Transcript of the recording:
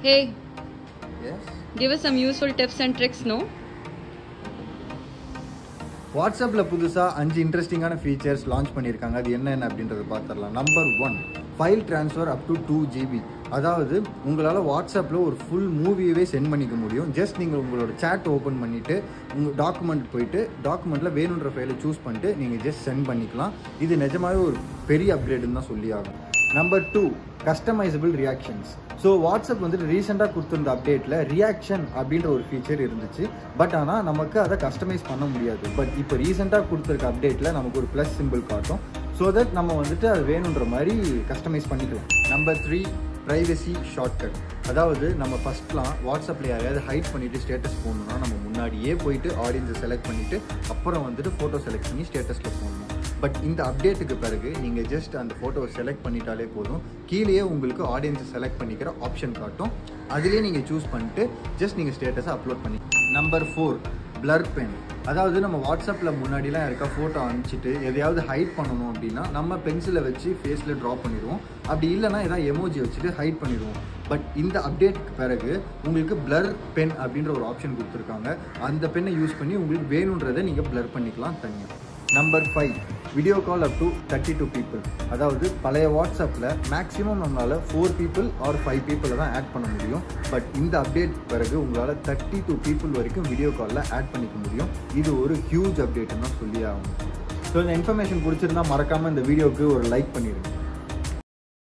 Hey, yes give us some useful tips and tricks, no? வாட்ஸ்அப்பில் புதுசாக அஞ்சு இன்ட்ரெஸ்டிங்கான ஃபீச்சர்ஸ் லான்ச் பண்ணியிருக்காங்க அது என்னென்ன அப்படின்றத பார்த்துடலாம் number one file transfer up to two GB அதாவது உங்களால் வாட்ஸ்அப்பில் ஒரு ஃபுல் மூவியவே சென்ட் பண்ணிக்க முடியும் ஜஸ்ட் நீங்கள் உங்களோட சேட் ஓப்பன் பண்ணிவிட்டு உங்கள் டாக்குமெண்ட் போயிட்டு டாக்குமெண்ட்டில் வேணுன்ற ஃபைலை சூஸ் பண்ணிட்டு நீங்கள் ஜஸ்ட் சென்ட் பண்ணிக்கலாம் இது நிஜமாவே ஒரு பெரிய அப்கிரேடுன்னு தான் சொல்லி ஆகும் number two customisable reactions so WhatsApp வந்துட்டு ரீசெண்டாக கொடுத்துருந்த அப்டேட்டில் ரியாக்ஷன் அப்படின்ற ஒரு ஃபீச்சர் இருந்துச்சு பட் ஆனால் நமக்கு அதை கஸ்டமைஸ் பண்ண முடியாது பட் இப்போ ரீசெண்டாக கொடுத்துருக்க அப்டேட்டில் நமக்கு ஒரு ப்ளஸ் சிம்பிள் காட்டும் ஸோ தட் நம்ம வந்துட்டு அது வேணுன்ற மாதிரி கஸ்டமைஸ் பண்ணிக்கலாம் நம்பர் த்ரீ ப்ரைவசி ஷார்ட்கட் அதாவது நம்ம ஃபஸ்ட்லாம் வாட்ஸ்அப்பில் யாரையாவது ஹைட் பண்ணிவிட்டு ஸ்டேட்டஸ் போடணும்னா நம்ம முன்னாடியே போயிட்டு ஆடியன்ஸை செலக்ட் பண்ணிவிட்டு அப்புறம் வந்துட்டு ஃபோட்டோ செலக்ட் பண்ணி ஸ்டேட்டஸில் போடணும் பட் இந்த அப்டேட்டுக்கு பிறகு நீங்கள் ஜஸ்ட் அந்த ஃபோட்டோவை செலக்ட் பண்ணிட்டாலே போதும் கீழேயே உங்களுக்கு ஆடியன்ஸை செலக்ட் பண்ணிக்கிற ஆப்ஷன் காட்டும் அதுலேயே நீங்கள் சூஸ் பண்ணிட்டு ஜஸ்ட் நீங்கள் ஸ்டேட்டஸை அப்லோட் பண்ணி நம்பர் ஃபோர் பிளர் பென் அதாவது நம்ம வாட்ஸ்அப்பில் முன்னாடிலாம் இருக்க ஃபோட்டோ அனுப்பிச்சிட்டு எதையாவது ஹைட் பண்ணணும் அப்படின்னா நம்ம பென்சிலை வச்சு ஃபேஸில் ட்ரா பண்ணிடுவோம் அப்படி இல்லைனா ஏதாவது எமோஜி வச்சுட்டு ஹைட் பண்ணிடுவோம் பட் இந்த அப்டேட்டுக்கு பிறகு உங்களுக்கு பிளர் பென் அப்படின்ற ஒரு ஆப்ஷன் கொடுத்துருக்காங்க அந்த பென்னை யூஸ் பண்ணி உங்களுக்கு வேணுன்றதை நீங்கள் பிளர் பண்ணிக்கலாம் தனியாக number five video call up to thirty two people அதாவது பழைய வாட்ஸ்அப்பில் மேக்ஸிமம் நம்மளால் ஃபோர் பீப்புள் ஆர் ஃபைவ் பீப்புளை தான் ஆட் பண்ண முடியும் பட் இந்த அப்டேட் பிறகு உங்களால் தேர்ட்டி டூ பீப்புள் வரைக்கும் வீடியோ காலில் ஆட் பண்ணிக்க முடியும் இது ஒரு ஹியூஜ் அப்டேட்னு தான் சொல்லி ஆகணும் ஸோ இந்த இன்ஃபர்மேஷன் பிடிச்சிருந்தா மறக்காமல் இந்த வீடியோவுக்கு ஒரு லைக் பண்ணிடுங்க